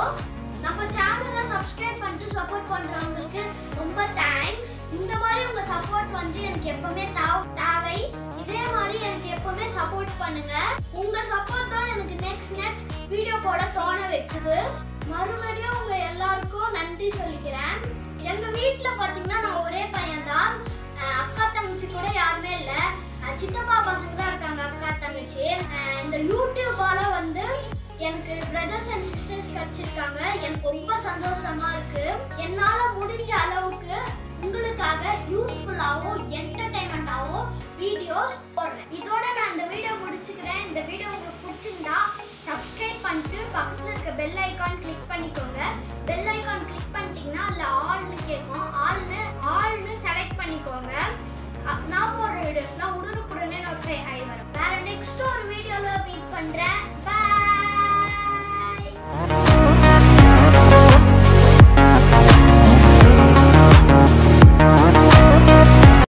நம்ம சேனலை சப்ஸ்கிரைப் பண்ணிட்டு சப்போர்ட் பண்றவங்களுக்கு ரொம்ப தேங்க்ஸ் இந்த மாதிரி உங்க சப்போர்ட் வந்து எனக்கு எப்பவுமே தேவ- தேவை இதே மாதிரி எனக்கு எப்பவுமே சப்போர்ட் பண்ணுங்க உங்க சப்போர்ட் தான் எனக்கு நெக்ஸ்ட் நெக்ஸ்ட் வீடியோ போட தோண வைக்குது மறுபடியும் உங்க எல்லாருக்கும் நன்றி சொல்லிக்கிறேன் எங்க வீட்ல பாத்தீங்கன்னா நான் ஒரே பையன் தான் அக்கா தங்கச்சி கூட யாருமே இல்ல அஹ் சித்தப்பா பசங்க தான் இருக்காங்க அக்கா தங்கச்சி அஹ் இந்த யூடியூபால வந்து எனக்கு பிரதர்ஸ் அண்ட் சிஸ்டர்ஸ் கிடைச்சிருக்காங்க எனக்கு ரொம்ப சந்தோஷமா இருக்கு என்னால முடிஞ்ச அளவுக்கு உங்களுக்காக யூஸ்ஃபுல்லாகவும் என்டர்டைன்மெண்ட்டாகவும் வீடியோஸ் போடுறேன் இதோட நான் இந்த வீடியோ முடிச்சுக்கிறேன் இந்த வீடியோ உங்களுக்கு பிடிச்சிருந்தா சப்ஸ்கிரைப் பண்ணிட்டு பக்கத்தில் இருக்க பெல் ஐகான் கிளிக் பண்ணிக்கோங்க பெல் ஐகான் கிளிக் பண்ணிட்டீங்கன்னா அதில் ஆல்னு கேட்கும் ஆல்னு ஆல்னு செலக்ட் பண்ணிக்கோங்க அ- நான் போடுற வீடியோஸ்லாம் உடனுக்குடனே நோட்டிஃபை ஆகி வரும் வேற நெக்ஸ்ட் ஒரு வீடியோவில் மீட் பண்ணுறேன்